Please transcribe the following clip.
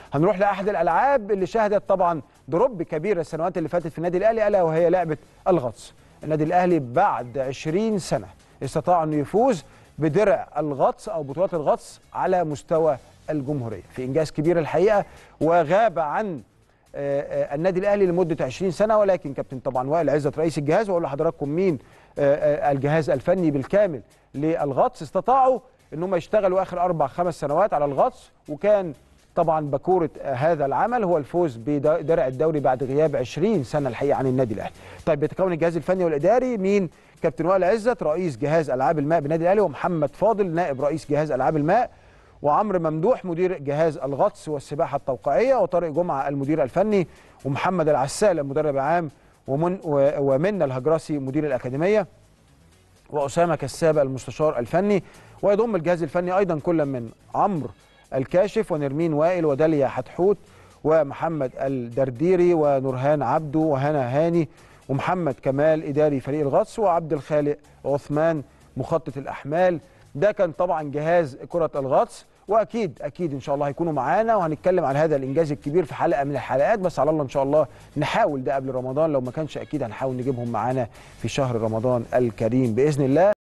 هنروح لاحد الالعاب اللي شهدت طبعا دروب كبير السنوات اللي فاتت في النادي الاهلي الا وهي لعبه الغطس النادي الاهلي بعد 20 سنه استطاع انه يفوز بدرع الغطس او بطولات الغطس على مستوى الجمهوريه في انجاز كبير الحقيقه وغاب عن آه، آه، النادي الاهلي لمده 20 سنه ولكن كابتن طبعا وائل عزت رئيس الجهاز واقول لحضراتكم مين آه، آه، الجهاز الفني بالكامل للغطس استطاعوا ان هم يشتغلوا اخر اربع خمس سنوات على الغطس وكان طبعا بكوره آه، هذا العمل هو الفوز بدرع الدوري بعد غياب 20 سنه الحقيقه عن النادي الاهلي. طيب بيتكون الجهاز الفني والاداري مين؟ كابتن وائل عزت رئيس جهاز العاب الماء بالنادي الاهلي ومحمد فاضل نائب رئيس جهاز العاب الماء وعمرو ممدوح مدير جهاز الغطس والسباحه التوقيعيه وطارق جمعه المدير الفني ومحمد العسال المدرب العام ومن و- ومنى الهجرسي مدير الاكاديميه واسامه كسابه المستشار الفني ويضم الجهاز الفني ايضا كل من عمرو الكاشف ونرمين وائل وداليا حتحوت ومحمد الدرديري ونورهان عبده وهنا هاني ومحمد كمال اداري فريق الغطس وعبد الخالق عثمان مخطط الاحمال ده كان طبعا جهاز كره الغطس واكيد اكيد ان شاء الله هيكونوا معانا وهنتكلم عن هذا الانجاز الكبير في حلقه من الحلقات بس على الله ان شاء الله نحاول ده قبل رمضان لو ما كانش اكيد هنحاول نجيبهم معانا في شهر رمضان الكريم باذن الله